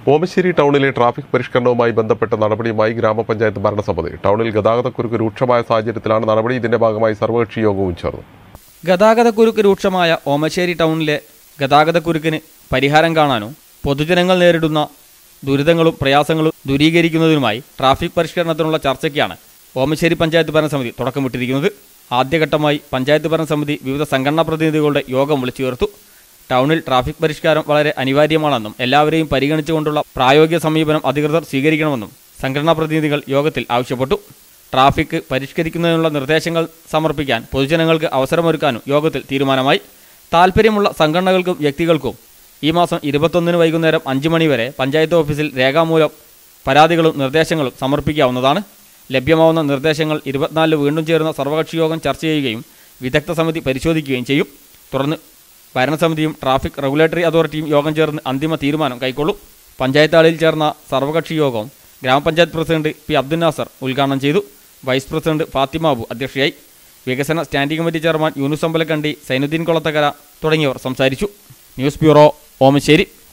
ഓമശ്ശേരി ടൗണിലെ ട്രാഫിക് പരിഷ്കരണവുമായി ബന്ധപ്പെട്ട നടപടിയുമായി ഗ്രാമപഞ്ചായത്ത് ഭരണസമിതി ടൗണിൽ ഗതാഗതക്കുരുക്ക് രൂക്ഷമായ സാഹചര്യത്തിലാണ് നടപടി ഇതിന്റെ ഭാഗമായി സർവകക്ഷി യോഗവും ചേർന്നു ഗതാഗതക്കുരുക്ക് രൂക്ഷമായ ഓമശ്ശേരി ടൗണിലെ ഗതാഗതക്കുരുക്കിന് പരിഹാരം കാണാനും പൊതുജനങ്ങൾ നേരിടുന്ന ദുരിതങ്ങളും പ്രയാസങ്ങളും ദൂരീകരിക്കുന്നതിനുമായി ട്രാഫിക് പരിഷ്കരണത്തിനുള്ള ചർച്ചയ്ക്കാണ് ഓമശ്ശേരി പഞ്ചായത്ത് ഭരണസമിതി തുടക്കമിട്ടിരിക്കുന്നത് ആദ്യഘട്ടമായി പഞ്ചായത്ത് ഭരണസമിതി വിവിധ സംഘടനാ പ്രതിനിധികളുടെ യോഗം വിളിച്ചു ചേർത്തു ടൗണിൽ ട്രാഫിക് പരിഷ്കാരം വളരെ അനിവാര്യമാണെന്നും എല്ലാവരെയും പരിഗണിച്ചുകൊണ്ടുള്ള പ്രായോഗിക സമീപനം അധികൃതർ സ്വീകരിക്കണമെന്നും സംഘടനാ പ്രതിനിധികൾ യോഗത്തിൽ ആവശ്യപ്പെട്ടു ട്രാഫിക് പരിഷ്കരിക്കുന്നതിനുള്ള നിർദ്ദേശങ്ങൾ സമർപ്പിക്കാൻ പൊതുജനങ്ങൾക്ക് അവസരമൊരുക്കാനും യോഗത്തിൽ തീരുമാനമായി താൽപ്പര്യമുള്ള സംഘടനകൾക്കും വ്യക്തികൾക്കും ഈ മാസം ഇരുപത്തൊന്നിന് വൈകുന്നേരം അഞ്ച് മണിവരെ പഞ്ചായത്ത് ഓഫീസിൽ രേഖാമൂലം പരാതികളും നിർദ്ദേശങ്ങളും സമർപ്പിക്കാവുന്നതാണ് ലഭ്യമാവുന്ന നിർദ്ദേശങ്ങൾ ഇരുപത്തിനാലിന് വീണ്ടും ചേരുന്ന സർവകക്ഷി യോഗം ചർച്ച ചെയ്യുകയും വിദഗ്ധ സമിതി പരിശോധിക്കുകയും ചെയ്യും തുടർന്ന് ഭരണസമിതിയും ട്രാഫിക് റെഗുലേറ്ററി അതോറിറ്റിയും യോഗം ചേർന്ന് അന്തിമ തീരുമാനം കൈക്കൊള്ളും പഞ്ചായത്ത് ഹാളിൽ ചേർന്ന സർവകക്ഷി യോഗം ഗ്രാമപഞ്ചായത്ത് പ്രസിഡന്റ് പി അബ്ദുൽ നാസർ ഉദ്ഘാടനം ചെയ്തു വൈസ് പ്രസിഡന്റ് ഫാത്തിമാബു അധ്യക്ഷയായി വികസന standing committee chairman Yunus Ambalakandi Zainudheen Kolathakkara തുടങ്ങിയവർ സംസാരിച്ചു ന്യൂസ് ബ്യൂറോ ഓമശ്ശേരി